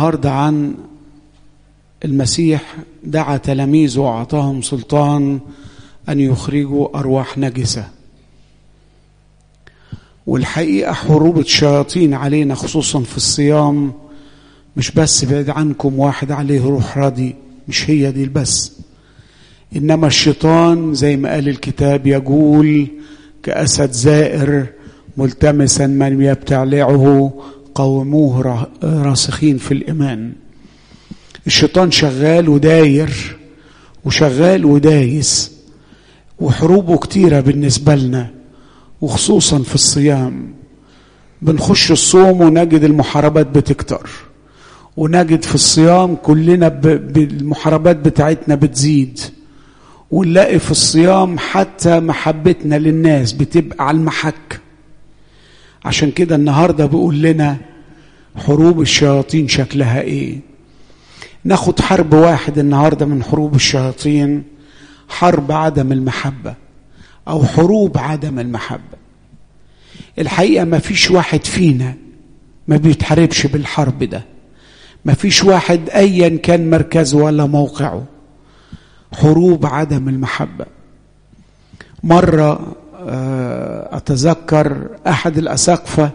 النهارده عن المسيح دعا تلاميذه واعطاهم سلطان ان يخرجوا ارواح نجسه والحقيقه حروب الشياطين علينا خصوصا في الصيام مش بس بعد عنكم واحد عليه روح راضي مش هي دي بس انما الشيطان زي ما قال الكتاب يقول كاسد زائر ملتمسا من يبتلعه قوموه راسخين في الايمان الشيطان شغال وداير وشغال ودايس وحروبه كتيرة بالنسبة لنا وخصوصا في الصيام بنخش الصوم ونجد المحاربات بتكتر ونجد في الصيام كلنا بالمحاربات بتاعتنا بتزيد ونلاقي في الصيام حتى محبتنا للناس بتبقى على المحك عشان كده النهارده بيقول لنا حروب الشياطين شكلها ايه ناخد حرب واحد النهارده من حروب الشياطين حرب عدم المحبه او حروب عدم المحبه الحقيقه ما فيش واحد فينا ما بيتحاربش بالحرب ده ما فيش واحد ايا كان مركزه ولا موقعه حروب عدم المحبه مره اتذكر احد الاساقفه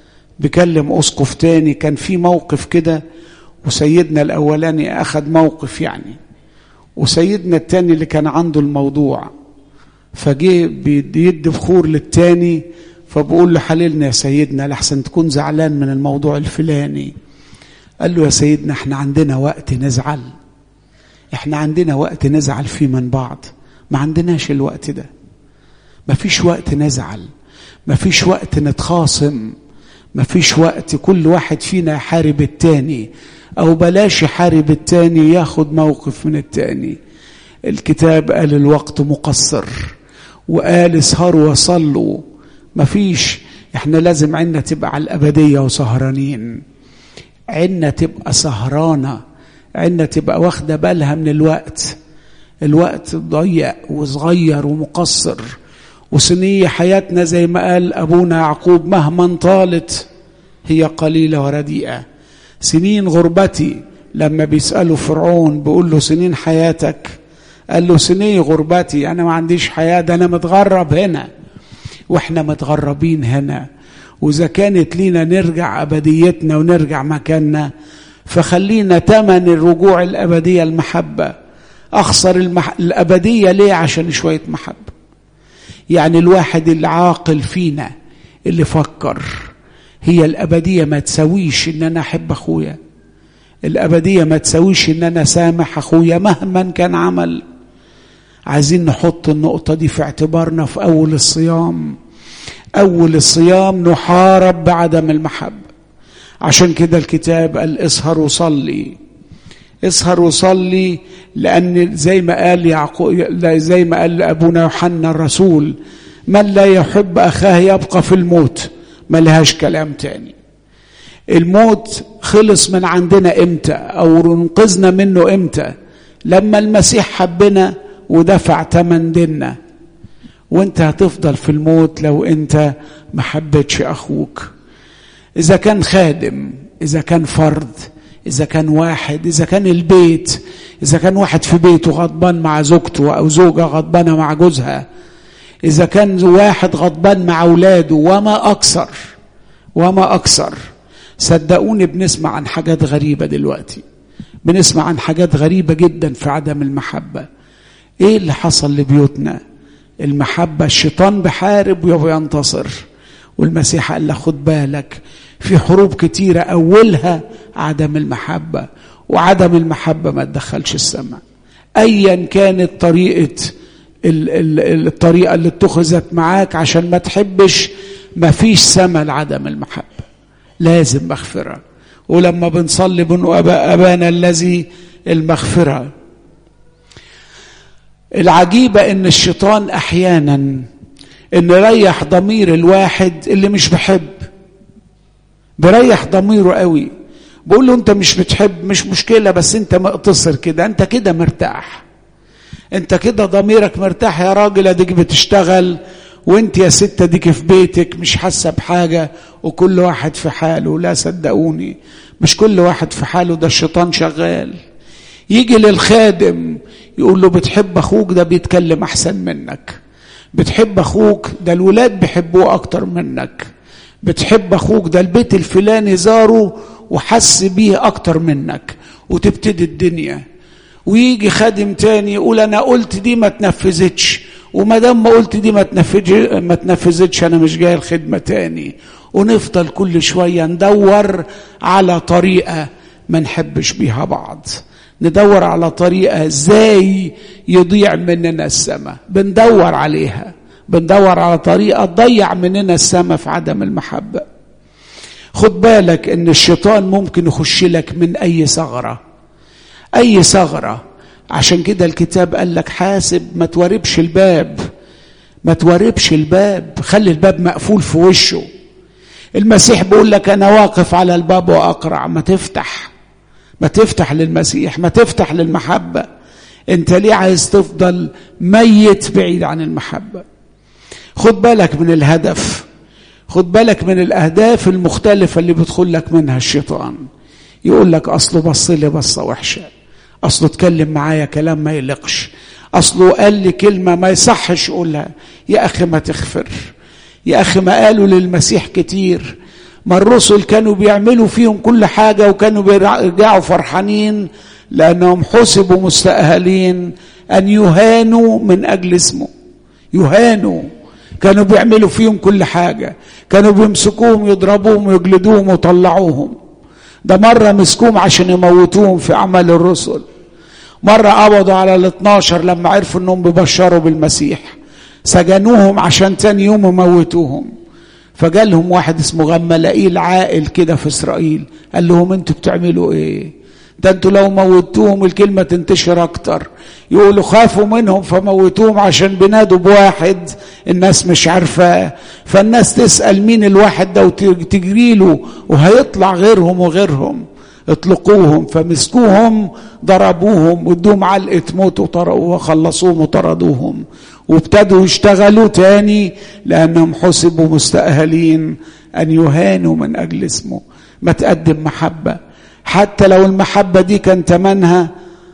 بيكلم اسقف تاني كان في موقف كده وسيدنا الاولاني اخذ موقف يعني وسيدنا التاني اللي كان عنده الموضوع فجه بيدي بخور للتاني فبقول له حللنا يا سيدنا لحسن تكون زعلان من الموضوع الفلاني قال له يا سيدنا احنا عندنا وقت نزعل احنا عندنا وقت نزعل فيه من بعض ما عندناش الوقت ده ما فيش وقت نزعل ما فيش وقت نتخاصم ما فيش وقت كل واحد فينا يحارب التاني او بلاش يحارب التاني ياخد موقف من التاني الكتاب قال الوقت مقصر وقال اسهروا وصلوا مفيش احنا لازم عنا تبقى على الابديه وسهرانين عنا تبقى سهرانه عنا تبقى واخده بالها من الوقت الوقت ضيق وصغير ومقصر وسنية حياتنا زي ما قال أبونا يعقوب مهما طالت هي قليلة ورديئة سنين غربتي لما بيسألوا فرعون بيقول له سنين حياتك قال له سنين غربتي أنا ما عنديش حياة ده أنا متغرب هنا وإحنا متغربين هنا وإذا كانت لينا نرجع أبديتنا ونرجع مكاننا فخلينا تمن الرجوع الأبدية المحبة أخسر المح... الأبدية ليه عشان شوية محبة يعني الواحد العاقل فينا اللي فكر هي الأبدية ما تسويش إن أنا أحب أخويا الأبدية ما تسويش إن أنا سامح أخويا مهما كان عمل عايزين نحط النقطة دي في اعتبارنا في أول الصيام أول الصيام نحارب بعدم المحبة عشان كده الكتاب قال اسهر وصلي اسهر وصلي لأن زي ما قال يعقوب زي ما قال أبونا يوحنا الرسول من لا يحب أخاه يبقى في الموت ما لهاش كلام تاني الموت خلص من عندنا امتى او انقذنا منه امتى لما المسيح حبنا ودفع ثمن ديننا وانت هتفضل في الموت لو انت ما حبيتش اخوك اذا كان خادم اذا كان فرد اذا كان واحد اذا كان البيت اذا كان واحد في بيته غضبان مع زوجته او زوجه غضبانه مع جوزها اذا كان واحد غضبان مع اولاده وما اكثر وما اكثر صدقوني بنسمع عن حاجات غريبه دلوقتي بنسمع عن حاجات غريبه جدا في عدم المحبه ايه اللي حصل لبيوتنا المحبه الشيطان بحارب وينتصر والمسيح قال له خد بالك في حروب كتيرة أولها عدم المحبة وعدم المحبة ما تدخلش السماء أيا كانت طريقة الطريقة اللي اتخذت معاك عشان ما تحبش ما فيش سماء لعدم المحبة لازم مغفرة ولما بنصلي بنقول أبا أبانا الذي المغفرة العجيبة إن الشيطان أحيانا إن يريح ضمير الواحد اللي مش بحب بيريح ضميره قوي بقول له انت مش بتحب مش مشكله بس انت مقتصر كده انت كده مرتاح انت كده ضميرك مرتاح يا راجل اديك بتشتغل وانت يا ستة ديك في بيتك مش حاسة بحاجة وكل واحد في حاله لا صدقوني مش كل واحد في حاله ده الشيطان شغال يجي للخادم يقول له بتحب اخوك ده بيتكلم احسن منك بتحب اخوك ده الولاد بيحبوه اكتر منك بتحب اخوك ده البيت الفلاني زاره وحس بيه اكتر منك وتبتدي الدنيا ويجي خادم تاني يقول انا قلت دي ما تنفذتش وما دام ما قلت دي ما ما تنفذتش انا مش جاي الخدمه تاني ونفضل كل شويه ندور على طريقه ما نحبش بيها بعض ندور على طريقه ازاي يضيع مننا السماء بندور عليها بندور على طريقه تضيع مننا السماء في عدم المحبه خد بالك ان الشيطان ممكن يخش لك من اي ثغره اي ثغره عشان كده الكتاب قال لك حاسب ما توربش الباب ما توربش الباب خلي الباب مقفول في وشه المسيح بيقول لك انا واقف على الباب واقرع ما تفتح ما تفتح للمسيح ما تفتح للمحبه انت ليه عايز تفضل ميت بعيد عن المحبه خد بالك من الهدف خد بالك من الاهداف المختلفه اللي بيدخل لك منها الشيطان يقول لك اصله بص لي بصه وحشه اصله اتكلم معايا كلام ما يلقش اصله قال لي كلمه ما يصحش اقولها يا اخي ما تغفر يا اخي ما قالوا للمسيح كتير ما الرسل كانوا بيعملوا فيهم كل حاجه وكانوا بيرجعوا فرحانين لانهم حسبوا مستاهلين ان يهانوا من اجل اسمه يهانوا كانوا بيعملوا فيهم كل حاجه كانوا بيمسكوهم يضربوهم ويجلدوهم ويطلعوهم ده مرة مسكوهم عشان يموتوهم في أعمال الرسل مرة قبضوا على ال 12 لما عرفوا انهم بيبشروا بالمسيح سجنوهم عشان تاني يوم يموتوهم فجالهم واحد اسمه غملائيل عاقل كده في اسرائيل قال لهم انتوا بتعملوا ايه ده انتوا لو موتوهم الكلمة تنتشر اكتر يقولوا خافوا منهم فموتوهم عشان بينادوا بواحد الناس مش عارفاه فالناس تسأل مين الواحد ده وتجري له وهيطلع غيرهم وغيرهم اطلقوهم فمسكوهم ضربوهم وادوهم علقة موت وخلصوهم وطردوهم وابتدوا يشتغلوا تاني لأنهم حسبوا مستأهلين أن يهانوا من أجل اسمه ما تقدم محبة حتى لو المحبة دي كان تمنها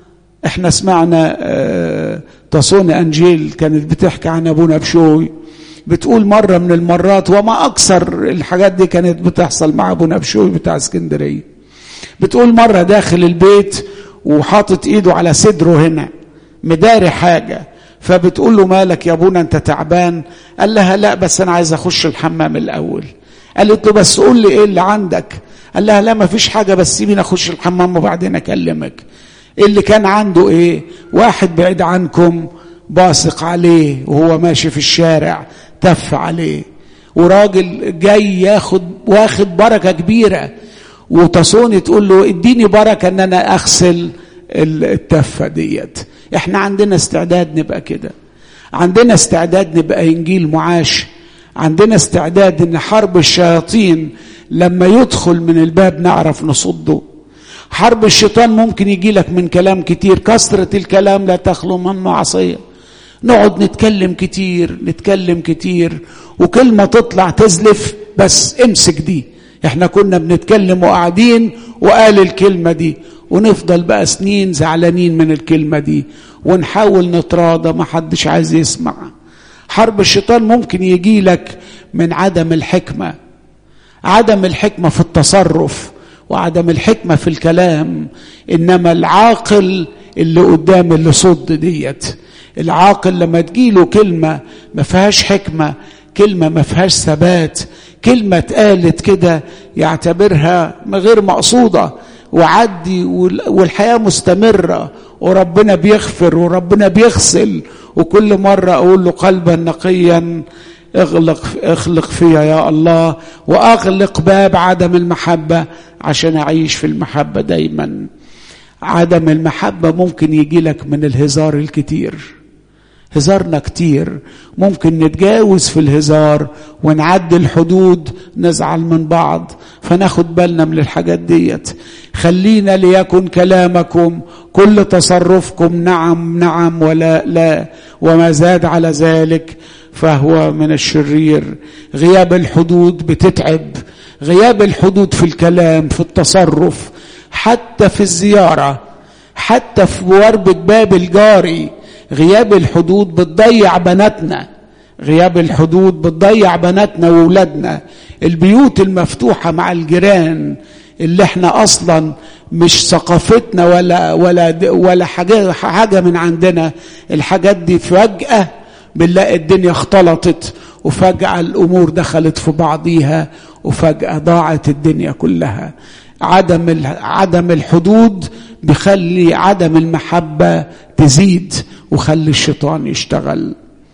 احنا سمعنا اه تصون انجيل كانت بتحكي عن ابونا بشوي بتقول مرة من المرات وما أكثر الحاجات دي كانت بتحصل مع أبونا بشوي بتاع اسكندرية بتقول مرة داخل البيت وحاطط إيده على صدره هنا مداري حاجة فبتقول له مالك يا ابونا انت تعبان قال لها لا بس انا عايز اخش الحمام الاول قالت له بس قول لي ايه اللي عندك قال لها لا ما فيش حاجه بس سيبيني اخش الحمام وبعدين اكلمك اللي كان عنده ايه واحد بعيد عنكم باصق عليه وهو ماشي في الشارع تف عليه وراجل جاي ياخد واخد بركه كبيره وتصوني تقول له اديني بركه ان انا اغسل التفه ديت احنا عندنا استعداد نبقى كده عندنا استعداد نبقى انجيل معاش عندنا استعداد ان حرب الشياطين لما يدخل من الباب نعرف نصده حرب الشيطان ممكن يجي لك من كلام كتير كثرة الكلام لا تخلو من معصية نقعد نتكلم كتير نتكلم كتير وكلمة تطلع تزلف بس امسك دي احنا كنا بنتكلم وقاعدين وقال الكلمة دي ونفضل بقى سنين زعلانين من الكلمة دي ونحاول نتراضى ما حدش عايز يسمع حرب الشيطان ممكن يجي لك من عدم الحكمة عدم الحكمة في التصرف وعدم الحكمة في الكلام إنما العاقل اللي قدام اللي صد ديت العاقل لما تجيله كلمة ما فيهاش حكمة كلمة ما فيهاش ثبات كلمة اتقالت كده يعتبرها غير مقصودة وعدي والحياة مستمرة وربنا بيغفر وربنا بيغسل وكل مرة أقول له قلبا نقيا اغلق اخلق فيا يا الله واغلق باب عدم المحبه عشان اعيش في المحبه دايما عدم المحبه ممكن يجي لك من الهزار الكتير هزارنا كتير ممكن نتجاوز في الهزار ونعدي الحدود نزعل من بعض فناخد بالنا من الحاجات ديت خلينا ليكن كلامكم كل تصرفكم نعم نعم ولا لا وما زاد على ذلك فهو من الشرير غياب الحدود بتتعب غياب الحدود في الكلام في التصرف حتى في الزياره حتى في وربة باب الجاري غياب الحدود بتضيع بناتنا غياب الحدود بتضيع بناتنا وولادنا البيوت المفتوحة مع الجيران اللي احنا اصلا مش ثقافتنا ولا ولا ولا حاجه حاجه من عندنا الحاجات دي فجاه بنلاقي الدنيا اختلطت وفجاه الامور دخلت في بعضيها وفجاه ضاعت الدنيا كلها عدم عدم الحدود بيخلي عدم المحبه تزيد وخلي الشيطان يشتغل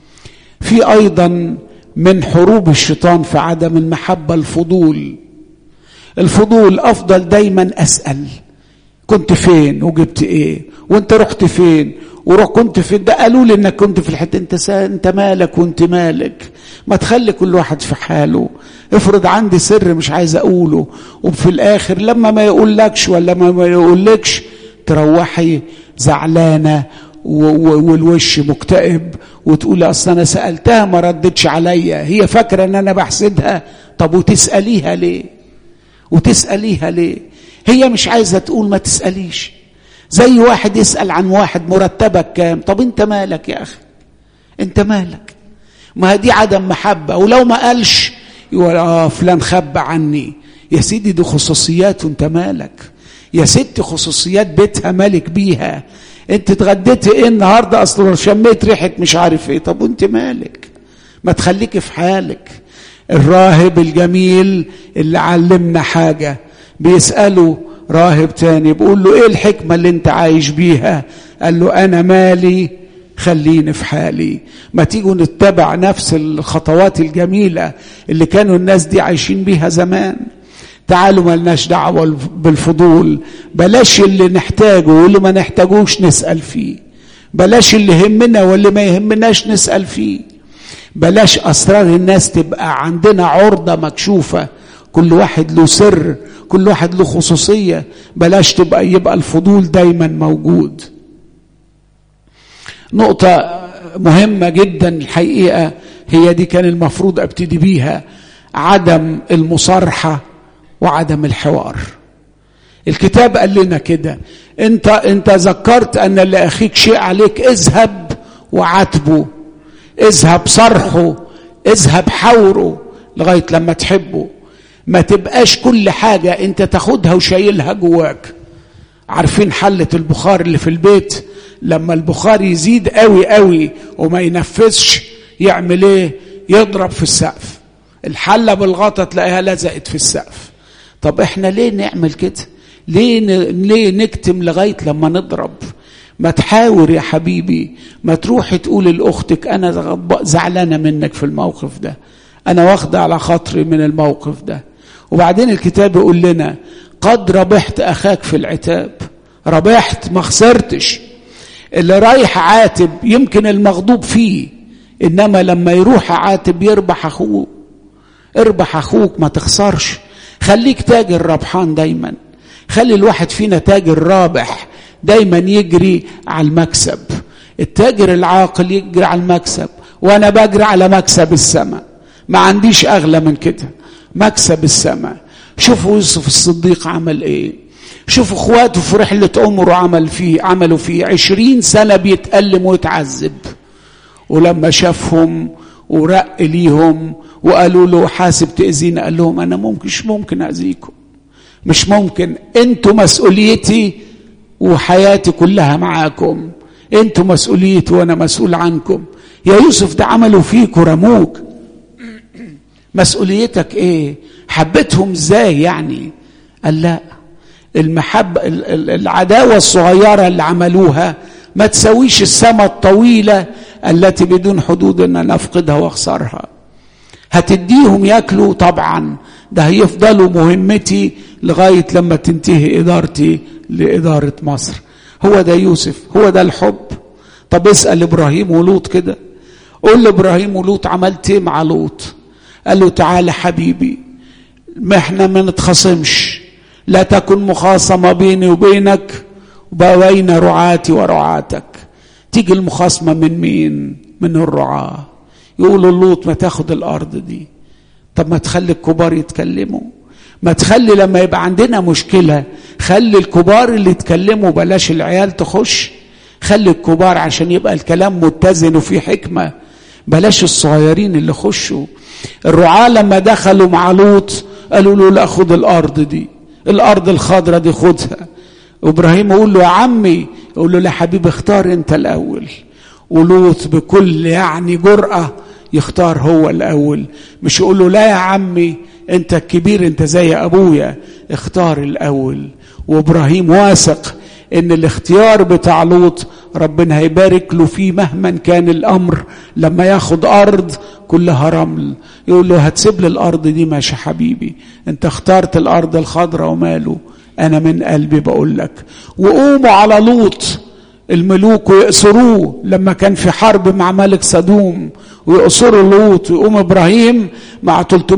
في ايضا من حروب الشيطان في عدم المحبه الفضول الفضول افضل دايما اسال كنت فين وجبت ايه وانت رحت فين وروح كنت فين ده قالوا لي انك كنت في الحته انت سا... انت مالك وانت مالك ما تخلي كل واحد في حاله افرض عندي سر مش عايز اقوله وفي الاخر لما ما يقولكش ولا ما يقولكش تروحي زعلانه والوش مكتئب وتقول اصل انا سالتها ما ردتش عليا هي فاكره ان انا بحسدها طب وتساليها ليه وتساليها ليه هي مش عايزه تقول ما تساليش زي واحد يسال عن واحد مرتبك كام طب انت مالك يا اخي انت مالك ما دي عدم محبه ولو ما قالش يقول اه فلان خبى عني يا سيدي دي خصوصيات وانت مالك يا ست خصوصيات بيتها مالك بيها انت اتغديتي ايه النهارده اصلا شميت ريحه مش عارف ايه طب وانت مالك ما تخليكي في حالك الراهب الجميل اللي علمنا حاجه بيساله راهب تاني بيقول له ايه الحكمه اللي انت عايش بيها قال له انا مالي خليني في حالي ما تيجوا نتبع نفس الخطوات الجميله اللي كانوا الناس دي عايشين بيها زمان تعالوا ملناش دعوة بالفضول بلاش اللي نحتاجه واللي ما نحتاجوش نسأل فيه بلاش اللي يهمنا واللي ما يهمناش نسأل فيه بلاش أسرار الناس تبقى عندنا عرضة مكشوفة كل واحد له سر كل واحد له خصوصية بلاش تبقى يبقى الفضول دايما موجود نقطة مهمة جدا الحقيقة هي دي كان المفروض ابتدي بيها عدم المصارحة وعدم الحوار الكتاب قال لنا كده انت انت ذكرت ان لاخيك شيء عليك اذهب وعاتبه اذهب صرحه اذهب حوره لغايه لما تحبه ما تبقاش كل حاجه انت تاخدها وشايلها جواك عارفين حله البخار اللي في البيت لما البخار يزيد قوي قوي وما ينفذش يعمل ايه يضرب في السقف الحله بالغطا تلاقيها لزقت في السقف طب احنا ليه نعمل كده ليه ن... ليه نكتم لغايه لما نضرب ما تحاور يا حبيبي ما تروح تقول لاختك انا زعلانه منك في الموقف ده انا واخده على خاطري من الموقف ده وبعدين الكتاب يقول لنا قد ربحت اخاك في العتاب ربحت ما خسرتش اللي رايح عاتب يمكن المغضوب فيه انما لما يروح عاتب يربح اخوه اربح اخوك ما تخسرش خليك تاجر ربحان دايما خلي الواحد فينا تاجر رابح دايما يجري على المكسب التاجر العاقل يجري على المكسب وانا بجري على مكسب السماء ما عنديش اغلى من كده مكسب السماء شوفوا يوسف الصديق عمل ايه شوفوا اخواته في رحلة عمره عمل فيه عملوا فيه عشرين سنة بيتألم ويتعذب ولما شافهم ورق ليهم وقالوا له حاسب تأذينا قال لهم أنا ممكن مش ممكن أذيكم مش ممكن أنتوا مسؤوليتي وحياتي كلها معاكم أنتوا مسؤوليتي وأنا مسؤول عنكم يا يوسف ده عملوا فيك ورموك مسؤوليتك ايه حبيتهم ازاي يعني قال لا المحبة العداوة الصغيرة اللي عملوها ما تسويش السماء الطويلة التي بدون حدود ان نفقدها واخسرها هتديهم ياكلوا طبعا ده هيفضلوا مهمتي لغاية لما تنتهي إدارتي لإدارة مصر هو ده يوسف هو ده الحب طب اسأل إبراهيم ولوط كده قول لإبراهيم ولوط عملت إيه مع لوط قال له تعالى حبيبي ما احنا ما نتخاصمش لا تكن مخاصمة بيني وبينك وبين رعاتي ورعاتك تيجي المخاصمة من مين من الرعاة يقولوا لوط ما تاخد الارض دي طب ما تخلي الكبار يتكلموا ما تخلي لما يبقى عندنا مشكلة خلي الكبار اللي يتكلموا بلاش العيال تخش خلي الكبار عشان يبقى الكلام متزن وفي حكمة بلاش الصغيرين اللي خشوا الرعاة لما دخلوا مع لوط قالوا له لا خد الأرض دي الأرض الخضراء دي خدها وإبراهيم يقول له يا عمي يقول له لا حبيبي اختار أنت الأول ولوط بكل يعني جرأة يختار هو الأول مش يقول له لا يا عمي أنت الكبير أنت زي أبويا اختار الأول وإبراهيم واثق ان الاختيار بتاع لوط ربنا هيبارك له فيه مهما كان الامر لما ياخد ارض كلها رمل يقول له هتسيب لي الارض دي ماشي حبيبي انت اخترت الارض الخضراء وماله انا من قلبي بقول لك وقوموا على لوط الملوك ويأسروه لما كان في حرب مع ملك سدوم ويأسروا لوط ويقوم ابراهيم مع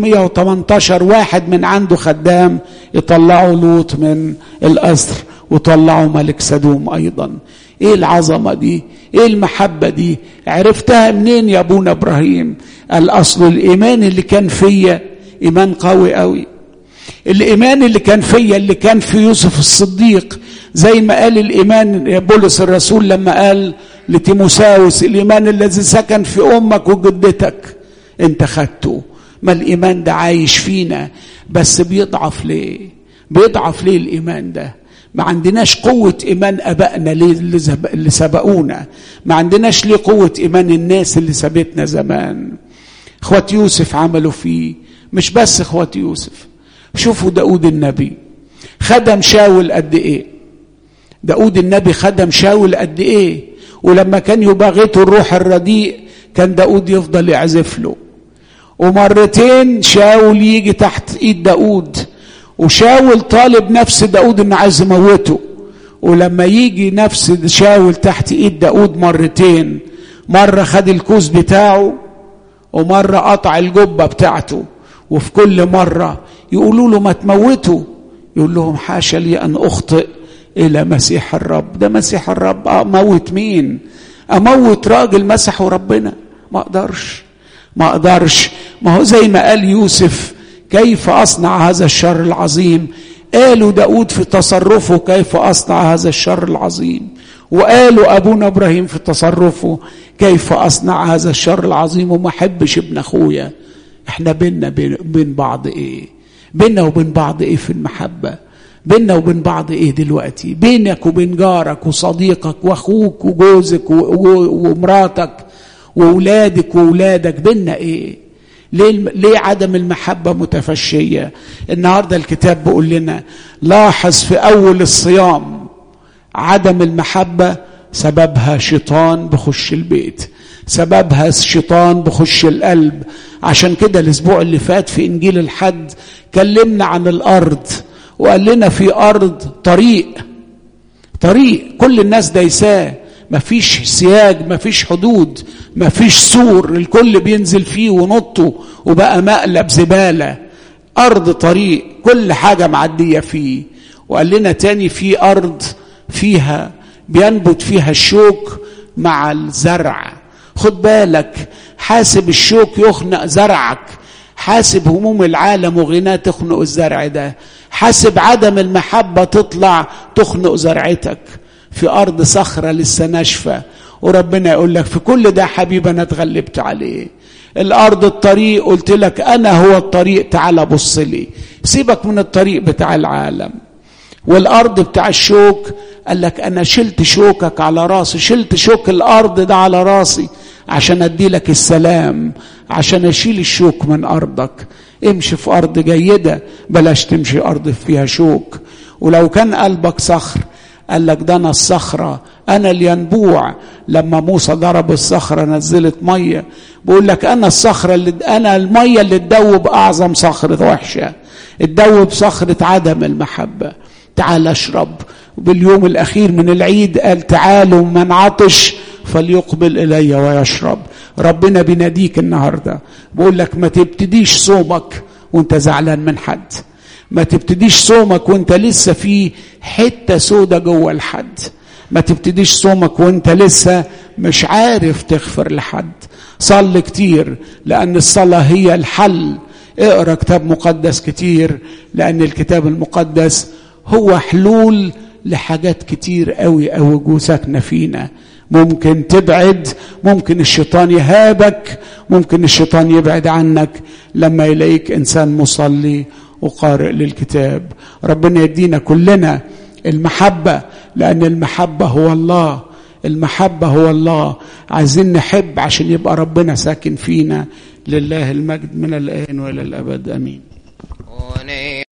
318 واحد من عنده خدام يطلعوا لوط من الأسر وطلعوا ملك سدوم ايضا ايه العظمه دي ايه المحبه دي عرفتها منين يا ابونا ابراهيم الاصل الايمان اللي كان فيا ايمان قوي قوي الايمان اللي كان فيا اللي كان في يوسف الصديق زي ما قال الايمان يا بولس الرسول لما قال لتيموساوس الايمان الذي سكن في امك وجدتك انت خدته ما الايمان ده عايش فينا بس بيضعف ليه بيضعف ليه الايمان ده ما عندناش قوة إيمان أبائنا اللي سبقونا ما عندناش ليه قوة إيمان الناس اللي سابتنا زمان إخوة يوسف عملوا فيه مش بس إخوة يوسف شوفوا داود النبي خدم شاول قد إيه داود النبي خدم شاول قد إيه ولما كان يباغته الروح الرديء كان داود يفضل يعزف له ومرتين شاول يجي تحت ايد داود وشاول طالب نفس داود انه عايز يموته ولما يجي نفس شاول تحت ايد داود مرتين مرة خد الكوز بتاعه ومرة قطع الجبة بتاعته وفي كل مرة يقولوا له ما تموته يقول لهم حاشا لي أن أخطئ إلى مسيح الرب ده مسيح الرب أموت مين أموت راجل مسحه ربنا ما أقدرش ما أقدرش ما هو زي ما قال يوسف كيف أصنع هذا الشر العظيم قالوا داود في تصرفه كيف أصنع هذا الشر العظيم وقالوا أبونا إبراهيم في تصرفه كيف أصنع هذا الشر العظيم وما أحبش ابن أخويا احنا بينا بين بعض ايه بينا وبين بعض ايه في المحبة بينا وبين بعض ايه دلوقتي بينك وبين جارك وصديقك واخوك وجوزك ومراتك واولادك واولادك بينا ايه ليه ليه عدم المحبه متفشيه النهارده الكتاب بيقول لنا لاحظ في اول الصيام عدم المحبه سببها شيطان بخش البيت سببها الشيطان بخش القلب عشان كده الاسبوع اللي فات في انجيل الحد كلمنا عن الارض وقال لنا في ارض طريق طريق كل الناس دايساه مفيش سياج مفيش حدود مفيش سور الكل بينزل فيه ونطه وبقى مقلب زبالة أرض طريق كل حاجة معدية فيه وقال لنا تاني في أرض فيها بينبت فيها الشوك مع الزرع خد بالك حاسب الشوك يخنق زرعك حاسب هموم العالم وغناه تخنق الزرع ده حاسب عدم المحبة تطلع تخنق زرعتك في أرض صخرة لسه ناشفة وربنا يقول لك في كل ده حبيبي أنا اتغلبت عليه الأرض الطريق قلت لك أنا هو الطريق تعال بص لي سيبك من الطريق بتاع العالم والأرض بتاع الشوك قال لك أنا شلت شوكك على راسي شلت شوك الأرض ده على راسي عشان أدي لك السلام عشان أشيل الشوك من أرضك امشي في أرض جيدة بلاش تمشي أرض فيها شوك ولو كان قلبك صخر قال لك ده انا الصخره انا الينبوع لما موسى ضرب الصخره نزلت ميه بقول لك انا الصخره اللي انا الميه اللي تدوب اعظم صخره وحشه تدوب صخره عدم المحبه تعال اشرب وباليوم الاخير من العيد قال تعالوا من عطش فليقبل الي ويشرب ربنا بيناديك النهارده بقول لك ما تبتديش صومك وانت زعلان من حد ما تبتديش صومك وانت لسه في حته سودة جوه الحد ما تبتديش صومك وانت لسه مش عارف تغفر لحد صل كتير لأن الصلاة هي الحل اقرا كتاب مقدس كتير لأن الكتاب المقدس هو حلول لحاجات كتير قوي قوي جو ساكنة فينا ممكن تبعد ممكن الشيطان يهابك ممكن الشيطان يبعد عنك لما يلاقيك إنسان مصلي وقارئ للكتاب ربنا يدينا كلنا المحبة لأن المحبة هو الله المحبة هو الله عايزين نحب عشان يبقى ربنا ساكن فينا لله المجد من الآن وإلى الأبد أمين